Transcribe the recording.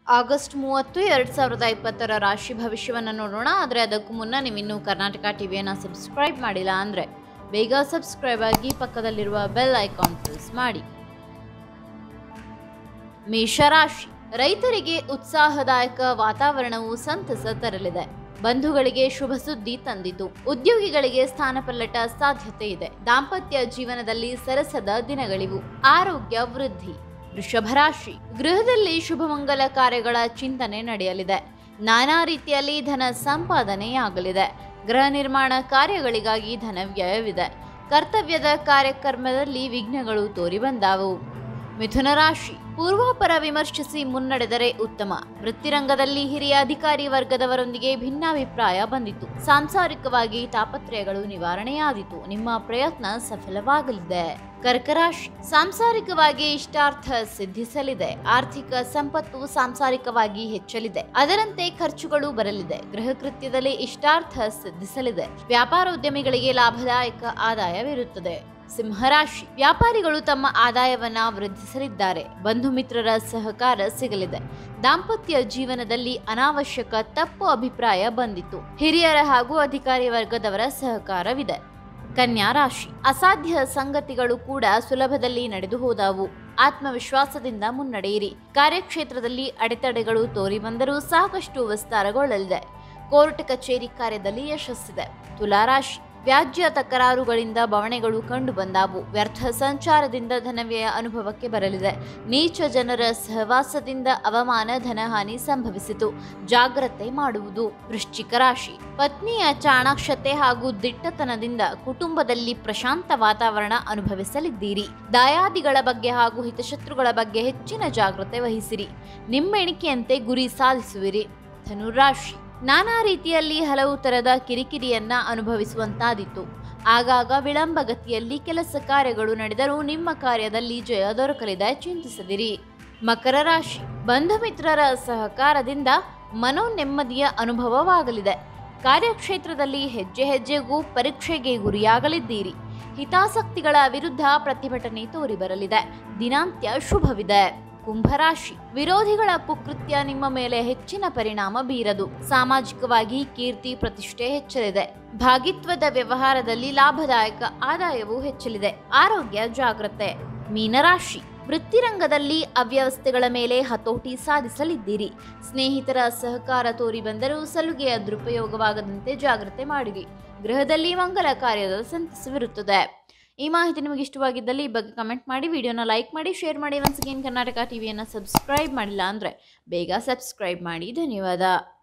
August ಮೂವತ್ತು ಎರಡು ಸಾವಿರದ ಇಪ್ಪತ್ತರ ರಾಶಿ ಭವಿಷ್ಯವನ್ನು ನೋಡೋಣ ಆದರೆ ಅದಕ್ಕೂ ಮುನ್ನ ನೀವಿನ್ನೂ ಕರ್ನಾಟಕ ಟಿವಿಯನ್ನು ಸಬ್ಸ್ಕ್ರೈಬ್ ಮಾಡಿಲ್ಲ ಅಂದರೆ ಬೇಗ ಸಬ್ಸ್ಕ್ರೈಬ್ ಆಗಿ ಪಕ್ಕದಲ್ಲಿರುವ ಬೆಲ್ ಐಕಾನ್ ಪ್ರೆಸ್ ಮಾಡಿ ಮೇಷರಾಶಿ ರೈತರಿಗೆ ಉತ್ಸಾಹದಾಯಕ ವಾತಾವರಣವು ಸಂತಸ ತರಲಿದೆ ಬಂಧುಗಳಿಗೆ ಶುಭ ಸುದ್ದಿ ತಂದಿತು ಉದ್ಯೋಗಿಗಳಿಗೆ ಸ್ಥಾನಪಲ್ಲಟ ಸಾಧ್ಯತೆ ಇದೆ ದಾಂಪತ್ಯ ಜೀವನದಲ್ಲಿ ಸರಸದ ದಿನಗಳಿವು ಆರೋಗ್ಯ ವೃದ್ಧಿ ವೃಷಭರಾಶಿ ಗೃಹದಲ್ಲಿ ಶುಭಮಂಗಲ ಕಾರ್ಯಗಳ ಚಿಂತನೆ ನಡೆಯಲಿದೆ ನಾನಾ ರೀತಿಯಲ್ಲಿ ಧನ ಸಂಪಾದನೆಯಾಗಲಿದೆ ಗೃಹ ನಿರ್ಮಾಣ ಕಾರ್ಯಗಳಿಗಾಗಿ ಧನ ವ್ಯಯವಿದೆ ಕರ್ತವ್ಯದ ಕಾರ್ಯಕ್ರಮದಲ್ಲಿ ವಿಘ್ನಗಳು ತೋರಿಬಂದಾವು ಮಿಥುನ ರಾಶಿ ಪೂರ್ವಾಪರ ವಿಮರ್ಶಿಸಿ ಮುನ್ನಡೆದರೆ ಉತ್ತಮ ವೃತ್ತಿರಂಗದಲ್ಲಿ ಹಿರಿಯ ಅಧಿಕಾರಿ ವರ್ಗದವರೊಂದಿಗೆ ಭಿನ್ನಾಭಿಪ್ರಾಯ ಬಂದಿತು ಸಾಂಸಾರಿಕವಾಗಿ ತಾಪತ್ರಯಗಳು ನಿವಾರಣೆಯಾದಿತು ನಿಮ್ಮ ಪ್ರಯತ್ನ ಸಫಲವಾಗಲಿದೆ ಕರ್ಕರಾಶಿ ಸಾಂಸಾರಿಕವಾಗಿ ಇಷ್ಟಾರ್ಥ ಸಿದ್ಧಿಸಲಿದೆ ಆರ್ಥಿಕ ಸಂಪತ್ತು ಸಾಂಸಾರಿಕವಾಗಿ ಹೆಚ್ಚಲಿದೆ ಅದರಂತೆ ಖರ್ಚುಗಳು ಬರಲಿದೆ ಗೃಹ ಕೃತ್ಯದಲ್ಲಿ ಇಷ್ಟಾರ್ಥ ಸಿದ್ಧಿಸಲಿದೆ ವ್ಯಾಪಾರೋದ್ಯಮಿಗಳಿಗೆ ಲಾಭದಾಯಕ ಆದಾಯವಿರುತ್ತದೆ ಸಿಂಹರಾಶಿ ವ್ಯಾಪಾರಿಗಳು ತಮ್ಮ ಆದಾಯವನ್ನ ವೃದ್ಧಿಸಲಿದ್ದಾರೆ ಬಂಧು ಮಿತ್ರರ ಸಹಕಾರ ಸಿಗಲಿದೆ ದಾಂಪತ್ಯ ಜೀವನದಲ್ಲಿ ಅನಾವಶ್ಯಕ ತಪ್ಪು ಅಭಿಪ್ರಾಯ ಬಂದಿತು ಹಿರಿಯರ ಹಾಗೂ ಅಧಿಕಾರಿ ವರ್ಗದವರ ಸಹಕಾರವಿದೆ ಕನ್ಯಾ ರಾಶಿ ಅಸಾಧ್ಯ ಸಂಗತಿಗಳು ಕೂಡ ಸುಲಭದಲ್ಲಿ ನಡೆದು ಹೋದವು ಆತ್ಮವಿಶ್ವಾಸದಿಂದ ಮುನ್ನಡೆಯಿರಿ ಕಾರ್ಯಕ್ಷೇತ್ರದಲ್ಲಿ ಅಡೆತಡೆಗಳು ತೋರಿ ಬಂದರೂ ಸಾಕಷ್ಟು ವಿಸ್ತಾರಗೊಳ್ಳಲಿದೆ ಕೋರ್ಟ್ ಕಚೇರಿ ಕಾರ್ಯದಲ್ಲಿ ಯಶಸ್ಸಿದೆ ತುಲಾರಾಶಿ ವ್ಯಾಜ್ಯ ತಕರಾರುಗಳಿಂದ ಬವಣೆಗಳು ಕಂಡು ಬಂದಾವು ವ್ಯರ್ಥ ಸಂಚಾರದಿಂದ ಧನವ್ಯಯ ಅನುಭವಕ್ಕೆ ಬರಲಿದೆ ನೀಚ ಜನರ ಸಹವಾಸದಿಂದ ಅವಮಾನ ಧನಹಾನಿ ಸಂಭವಿಸಿತು ಜಾಗ್ರತೆ ಮಾಡುವುದು ವೃಶ್ಚಿಕ ರಾಶಿ ಪತ್ನಿಯ ಚಾಣಾಕ್ಷತೆ ಹಾಗೂ ದಿಟ್ಟತನದಿಂದ ಕುಟುಂಬದಲ್ಲಿ ಪ್ರಶಾಂತ ವಾತಾವರಣ ಅನುಭವಿಸಲಿದ್ದೀರಿ ದಾಯಾದಿಗಳ ಬಗ್ಗೆ ಹಾಗೂ ಹಿತಶತ್ರುಗಳ ಬಗ್ಗೆ ಹೆಚ್ಚಿನ ಜಾಗ್ರತೆ ವಹಿಸಿರಿ ನಿಮ್ಮ ಎಣಿಕೆಯಂತೆ ಗುರಿ ಸಾಧಿಸುವಿರಿ ಧನುರಾಶಿ ನಾನಾ ರೀತಿಯಲ್ಲಿ ಹಲವು ತರದ ಕಿರಿಕಿರಿಯನ್ನ ಅನುಭವಿಸುವಂತಾದಿತ್ತು ಆಗಾಗ ವಿಳಂಬಗತಿಯಲ್ಲಿ ಕೆಲಸ ಕಾರ್ಯಗಳು ನಡೆದರೂ ನಿಮ್ಮ ಕಾರ್ಯದಲ್ಲಿ ಜಯ ದೊರಕಲಿದೆ ಚಿಂತಿಸದಿರಿ ಮಕರ ರಾಶಿ ಬಂಧು ಮಿತ್ರರ ಸಹಕಾರದಿಂದ ಮನೋ ನೆಮ್ಮದಿಯ ಅನುಭವವಾಗಲಿದೆ ಕಾರ್ಯಕ್ಷೇತ್ರದಲ್ಲಿ ಹೆಜ್ಜೆ ಹೆಜ್ಜೆಗೂ ಪರೀಕ್ಷೆಗೆ ಗುರಿಯಾಗಲಿದ್ದೀರಿ ಹಿತಾಸಕ್ತಿಗಳ ವಿರುದ್ಧ ಪ್ರತಿಭಟನೆ ತೋರಿಬರಲಿದೆ ದಿನಾಂತ್ಯ ಶುಭವಿದೆ ಕುಂಭರಾಶಿ ವಿರೋಧಿಗಳ ಕುಕೃತ್ಯ ನಿಮ್ಮ ಮೇಲೆ ಹೆಚ್ಚಿನ ಪರಿಣಾಮ ಬೀರದು ಸಾಮಾಜಿಕವಾಗಿ ಕೀರ್ತಿ ಪ್ರತಿಷ್ಠೆ ಹೆಚ್ಚಲಿದೆ ಭಾಗಿತ್ವದ ವ್ಯವಹಾರದಲ್ಲಿ ಲಾಭದಾಯಕ ಆದಾಯವು ಹೆಚ್ಚಲಿದೆ ಆರೋಗ್ಯ ಜಾಗ್ರತೆ ಮೀನರಾಶಿ ವೃತ್ತಿರಂಗದಲ್ಲಿ ಅವ್ಯವಸ್ಥೆಗಳ ಮೇಲೆ ಹತೋಟಿ ಸಾಧಿಸಲಿದ್ದೀರಿ ಸ್ನೇಹಿತರ ಸಹಕಾರ ತೋರಿ ಬಂದರೂ ಸಲುಗೆಯ ದುರುಪಯೋಗವಾಗದಂತೆ ಜಾಗ್ರತೆ ಮಾಡಿರಿ ಗೃಹದಲ್ಲಿ ಮಂಗಲ ಕಾರ್ಯದ ಸಂತಸವಿರುತ್ತದೆ ಈ ಮಾಹಿತಿ ನಿಮಗೆ ಇಷ್ಟವಾಗಿದ್ದಲ್ಲಿ ಈ ಬಗ್ಗೆ ಕಮೆಂಟ್ ಮಾಡಿ ವಿಡಿಯೋನ ಲೈಕ್ ಮಾಡಿ ಶೇರ್ ಮಾಡಿ ಒನ್ಸ್ ಅಗೇನ್ ಕರ್ನಾಟಕ ಟಿವಿಯನ್ನು ಸಬ್ಸ್ಕ್ರೈಬ್ ಮಾಡಿಲ್ಲ ಅಂದರೆ ಬೇಗ ಸಬ್ಸ್ಕ್ರೈಬ್ ಮಾಡಿ ಧನ್ಯವಾದ